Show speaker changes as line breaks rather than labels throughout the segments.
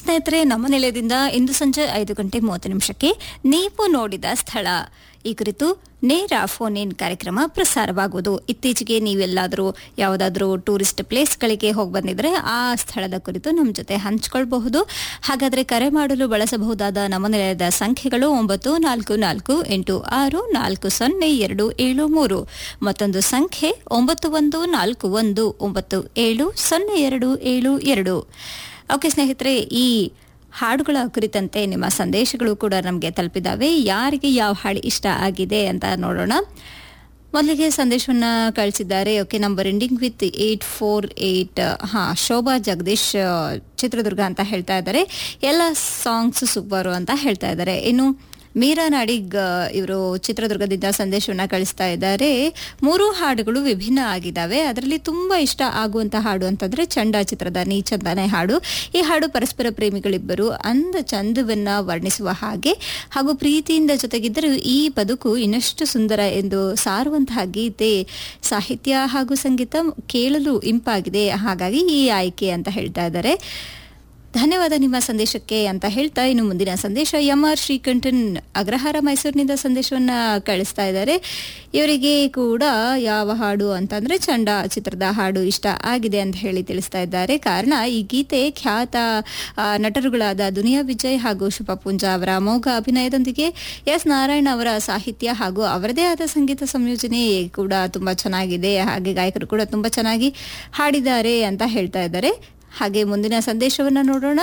ಸ್ನೇಹಿತರೆ ನಮ್ಮ ನಿಲಯದಿಂದ ಇಂದು ಸಂಜೆ ಐದು ಗಂಟೆ ಮೂವತ್ತು ನಿಮಿಷಕ್ಕೆ ನೀವು ನೋಡಿದ ಸ್ಥಳ ಈ ಕುರಿತು ನೇರ ಫೋನ್ ಇನ್ ಕಾರ್ಯಕ್ರಮ ಪ್ರಸಾರವಾಗುವುದು ಇತ್ತೀಚೆಗೆ ನೀವೆಲ್ಲಾದರೂ ಯಾವುದಾದ್ರೂ ಟೂರಿಸ್ಟ್ ಪ್ಲೇಸ್ಗಳಿಗೆ ಹೋಗಿ ಬಂದಿದ್ರೆ ಆ ಸ್ಥಳದ ಕುರಿತು ನಮ್ಮ ಜೊತೆ ಹಂಚಿಕೊಳ್ಬಹುದು ಹಾಗಾದರೆ ಕರೆ ಮಾಡಲು ಬಳಸಬಹುದಾದ ನಮ್ಮ ನಿಲಯದ ಸಂಖ್ಯೆಗಳು ಒಂಬತ್ತು ನಾಲ್ಕು ನಾಲ್ಕು ಎಂಟು ಆರು ನಾಲ್ಕು ಸೊನ್ನೆ ಎರಡು ಏಳು ಮೂರು ಮತ್ತೊಂದು ಸಂಖ್ಯೆ ಒಂಬತ್ತು ಒಂದು ನಾಲ್ಕು ಒಂದು ಒಂಬತ್ತು ಏಳು ಸೊನ್ನೆ ಎರಡು ಏಳು ಎರಡು ಓಕೆ ಸ್ನೇಹಿತರೆ ಈ ಹಾಡುಗಳ ಕುರಿತಂತೆ ನಿಮ್ಮ ಸಂದೇಶಗಳು ಕೂಡ ನಮಗೆ ತಲುಪಿದಾವೆ ಯಾರಿಗೆ ಯಾವ ಹಾಡು ಇಷ್ಟ ಆಗಿದೆ ಅಂತ ನೋಡೋಣ ಮೊದಲಿಗೆ ಸಂದೇಶವನ್ನ ಕಳಿಸಿದ್ದಾರೆ okay number ending with eight four eight ಹಾ ಶೋಭಾ ಜಗದೀಶ್ ಆ, ಚಿತ್ರದುರ್ಗ ಅಂತ ಹೇಳ್ತಾ ಇದ್ದಾರೆ ಎಲ್ಲ ಸಾಂಗ್ಸ್ ಸೂಪರು ಅಂತ ಹೇಳ್ತಾ ಇದ್ದಾರೆ ಇನ್ನು ಮೀರಾ ನಾಡಿಗ್ ಇವರು ಚಿತ್ರದುರ್ಗದಿಂದ ಸಂದೇಶವನ್ನ ಕಳಿಸ್ತಾ ಇದ್ದಾರೆ ಮೂರು ಹಾಡುಗಳು ವಿಭಿನ್ನ ಆಗಿದ್ದಾವೆ ಅದರಲ್ಲಿ ತುಂಬಾ ಇಷ್ಟ ಆಗುವಂತ ಹಾಡು ಅಂತಂದ್ರೆ ಚಂಡ ಚಿತ್ರದ ನೀ ಚಂದನೆ ಹಾಡು ಈ ಹಾಡು ಪರಸ್ಪರ ಪ್ರೇಮಿಗಳಿಬ್ಬರು ಅಂದ ಚಂದವನ್ನ ವರ್ಣಿಸುವ ಹಾಗೆ ಹಾಗೂ ಪ್ರೀತಿಯಿಂದ ಜೊತೆಗಿದ್ದರೂ ಈ ಬದುಕು ಇನ್ನಷ್ಟು ಸುಂದರ ಎಂದು ಸಾರುವಂತಹ ಗೀತೆ ಸಾಹಿತ್ಯ ಹಾಗೂ ಸಂಗೀತ ಕೇಳಲು ಇಂಪಾಗಿದೆ ಹಾಗಾಗಿ ಈ ಆಯ್ಕೆ ಅಂತ ಹೇಳ್ತಾ ಇದ್ದಾರೆ ಧನ್ಯವಾದ ನಿಮ್ಮ ಸಂದೇಶಕ್ಕೆ ಅಂತ ಹೇಳ್ತಾ ಇನ್ನು ಮುಂದಿನ ಸಂದೇಶ ಎಂ ಆರ್ ಶ್ರೀಕಂಠನ್ ಅಗ್ರಹಾರ ಮೈಸೂರಿನಿಂದ ಸಂದೇಶವನ್ನ ಕಳಿಸ್ತಾ ಇದ್ದಾರೆ ಇವರಿಗೆ ಕೂಡ ಯಾವ ಹಾಡು ಅಂತಂದ್ರೆ ಚಂಡ ಚಿತ್ರದ ಹಾಡು ಇಷ್ಟ ಆಗಿದೆ ಅಂತ ಹೇಳಿ ತಿಳಿಸ್ತಾ ಇದ್ದಾರೆ ಕಾರಣ ಈ ಗೀತೆ ಖ್ಯಾತ ಆ, ನಟರುಗಳಾದ ದುನಿಯಾ ವಿಜಯ್ ಹಾಗೂ ಶುಭ ಪೂಂಜಾ ಅವರ ಅಮೋಘ ಅಭಿನಯದೊಂದಿಗೆ ಎಸ್ ನಾರಾಯಣ್ ಅವರ ಸಾಹಿತ್ಯ ಹಾಗೂ ಅವರದೇ ಆದ ಸಂಗೀತ ಸಂಯೋಜನೆ ಕೂಡ ತುಂಬಾ ಚೆನ್ನಾಗಿದೆ ಹಾಗೆ ಗಾಯಕರು ಕೂಡ ತುಂಬಾ ಚೆನ್ನಾಗಿ ಹಾಡಿದ್ದಾರೆ ಅಂತ ಹೇಳ್ತಾ ಇದ್ದಾರೆ ಹಾಗೆ ಮುಂದಿನ ಸಂದೇಶವನ್ನ ನೋಡೋಣ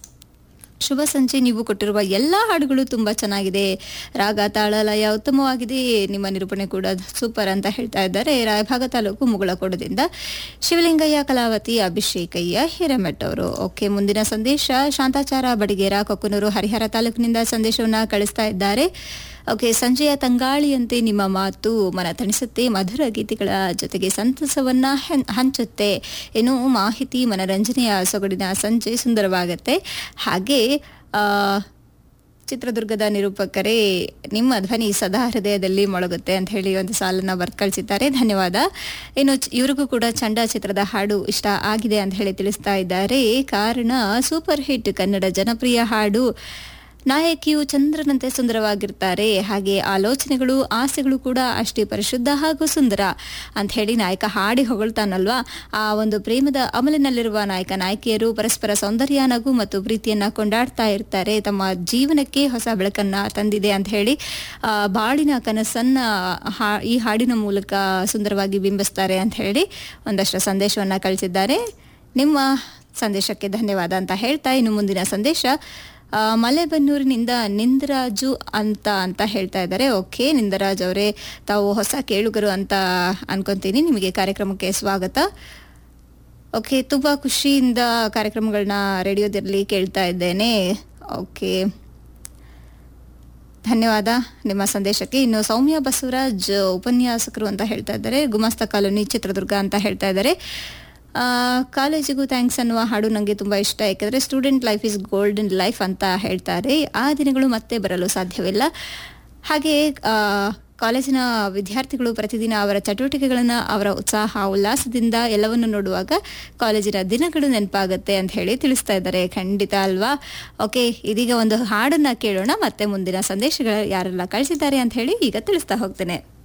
ಶುಭ ಸಂಜೆ ನೀವು ಕೊಟ್ಟಿರುವ ಎಲ್ಲ ಹಾಡುಗಳು ತುಂಬಾ ಚೆನ್ನಾಗಿದೆ ರಾಗ ತಾಳ ಲಯ ಉತ್ತಮವಾಗಿದೆ ನಿಮ್ಮ ನಿರೂಪಣೆ ಕೂಡ ಸೂಪರ್ ಅಂತ ಹೇಳ್ತಾ ಇದ್ದಾರೆ ರಾಯಭಾಗ ತಾಲೂಕು ಮುಗಳಕೋಡದಿಂದ ಶಿವಲಿಂಗಯ್ಯ ಕಲಾವತಿ ಅಭಿಷೇಕಯ್ಯ ಹಿರೇಮಠ್ ಅವರು ಓಕೆ ಮುಂದಿನ ಸಂದೇಶ ಶಾಂತಾಚಾರ ಬಡಿಗೇರ ಕೊಕ್ಕನೂರು ಹರಿಹರ ತಾಲೂಕಿನಿಂದ ಸಂದೇಶವನ್ನ ಕಳಿಸ್ತಾ ಇದ್ದಾರೆ ಓಕೆ ಸಂಜೆಯ ತಂಗಾಳಿಯಂತೆ ನಿಮ್ಮ ಮಾತು ಮನ ತಣಿಸುತ್ತೆ ಮಧುರ ಗೀತೆಗಳ ಜೊತೆಗೆ ಸಂತಸವನ್ನ ಹೆನ್- ಹಂಚುತ್ತೆ ಏನು ಮಾಹಿತಿ ಮನರಂಜನೆಯ ಸೊಗಡಿನ ಸಂಜೆ ಸುಂದರವಾಗತ್ತೆ ಹಾಗೆ ಆ, ಚಿತ್ರದುರ್ಗದ ನಿರೂಪಕರೇ ನಿಮ್ಮ ಧ್ವನಿ ಸದಾ ಹೃದಯದಲ್ಲಿ ಮೊಳಗುತ್ತೆ ಅಂತ ಹೇಳಿ ಒಂದು ಸಾಲನ್ನ ಬರ್ತ್ ಕಳಿಸಿದ್ದಾರೆ ಧನ್ಯವಾದ ಇನ್ನು ಚ- ಇವ್ರಿಗೂ ಕೂಡ ಚಂಡ ಚಿತ್ರದ ಹಾಡು ಇಷ್ಟ ಆಗಿದೆ ಅಂತ ಹೇಳಿ ತಿಳಿಸ್ತಾ ಇದ್ದಾರೆ ಕಾರಣ ಸೂಪರ್ ಹಿಟ್ ಕನ್ನಡ ಜನಪ್ರಿಯ ಹಾಡು ನಾಯಕಿಯು ಚಂದ್ರನಂತೆ ಸುಂದರವಾಗಿರ್ತಾರೆ ಹಾಗೆ ಆಲೋಚನೆಗಳು ಆಸೆಗಳು ಕೂಡ ಅಷ್ಟೇ ಪರಿಶುದ್ಧ ಹಾಗೂ ಸುಂದರ ಅಂತ ಹೇಳಿ ನಾಯಕ ಹಾಡಿ ಹೊಗಳ್ತಾನಲ್ವಾ ಆ ಒಂದು ಪ್ರೇಮದ ಅಮಲಿನಲ್ಲಿರುವ ನಾಯಕ ನಾಯಕಿಯರು ಪರಸ್ಪರ ಸೌಂದರ್ಯ ನಗು ಮತ್ತು ಪ್ರೀತಿಯನ್ನ ಕೊಂಡಾಡ್ತಾ ಇರ್ತಾರೆ ತಮ್ಮ ಜೀವನಕ್ಕೆ ಹೊಸ ಬೆಳಕನ್ನ ತಂದಿದೆ ಅಂತ ಹೇಳಿ ಆ, ಬಾಳಿನ ಕನಸನ್ನ ಹಾ- ಈ ಹಾಡಿನ ಮೂಲಕ ಸುಂದರವಾಗಿ ಬಿಂಬಿಸ್ತಾರೆ ಅಂತ ಹೇಳಿ ಒಂದಷ್ಟು ಸಂದೇಶವನ್ನ ಕಳಿಸಿದ್ದಾರೆ ನಿಮ್ಮ ಸಂದೇಶಕ್ಕೆ ಧನ್ಯವಾದ ಅಂತ ಹೇಳ್ತಾ ಇನ್ನು ಮುಂದಿನ ಸಂದೇಶ ಆ, ಮಲೆಬೆನ್ನೂರಿನಿಂದ ನಿಂದರಾಜು ಅಂತ ಅಂತ ಹೇಳ್ತಾ ಇದ್ದಾರೆ ಓಕೆ ನಿಂದರಾಜ್ ಅವರೇ ತಾವು ಹೊಸ ಕೇಳುಗರು ಅಂತ ಅನ್ಕೊಂತೀನಿ ನಿಮಗೆ ಕಾರ್ಯಕ್ರಮಕ್ಕೆ ಸ್ವಾಗತ ಓಕೆ ತುಂಬಾ ಖುಷಿಯಿಂದ ಕಾರ್ಯಕ್ರಮಗಳನ್ನ ರೇಡಿಯೋದಲ್ಲಿ ಕೇಳ್ತಾ ಇದ್ದೇನೆ ಓಕೆ ಧನ್ಯವಾದ ನಿಮ್ಮ ಸಂದೇಶಕ್ಕೆ ಇನ್ನು ಸೌಮ್ಯ ಬಸವರಾಜ್ ಉಪನ್ಯಾಸಕರು ಅಂತ ಹೇಳ್ತಾ ಇದ್ದಾರೆ ಗುಮಾಸ್ತ ಕಾಲೋನಿ ಚಿತ್ರದುರ್ಗ ಅಂತ ಹೇಳ್ತಾ ಇದ್ದಾರೆ ಆ, ಕಾಲೇಜಿಗೂ ಥ್ಯಾಂಕ್ಸ್ ಅನ್ನುವ ಹಾಡು ನನಗೆ ತುಂಬ ಇಷ್ಟ ಯಾಕಂದರೆ student life is golden life ಅಂತ ಹೇಳ್ತಾರೆ ಆ ದಿನಗಳು ಮತ್ತೆ ಬರಲು ಸಾಧ್ಯವಿಲ್ಲ ಹಾಗೆ ಆ, ಕಾಲೇಜಿನ ವಿದ್ಯಾರ್ಥಿಗಳು ಪ್ರತಿದಿನ ಅವರ ಚಟುವಟಿಕೆಗಳನ್ನು ಅವರ ಉತ್ಸಾಹ ಉಲ್ಲಾಸದಿಂದ ಎಲ್ಲವನ್ನು ನೋಡುವಾಗ ಕಾಲೇಜಿನ ದಿನಗಳು ನೆನಪಾಗುತ್ತೆ ಅಂತ ಹೇಳಿ ತಿಳಿಸ್ತಾ ಇದ್ದಾರೆ ಖಂಡಿತ ಅಲ್ವಾ ಓಕೆ ಇದೀಗ ಒಂದು ಹಾಡನ್ನ ಕೇಳೋಣ ಮತ್ತೆ ಮುಂದಿನ ಸಂದೇಶಗಳು ಯಾರೆಲ್ಲ ಕಳಿಸಿದ್ದಾರೆ ಅಂತ ಹೇಳಿ ಈಗ ತಿಳಿಸ್ತಾ ಹೋಗ್ತೇನೆ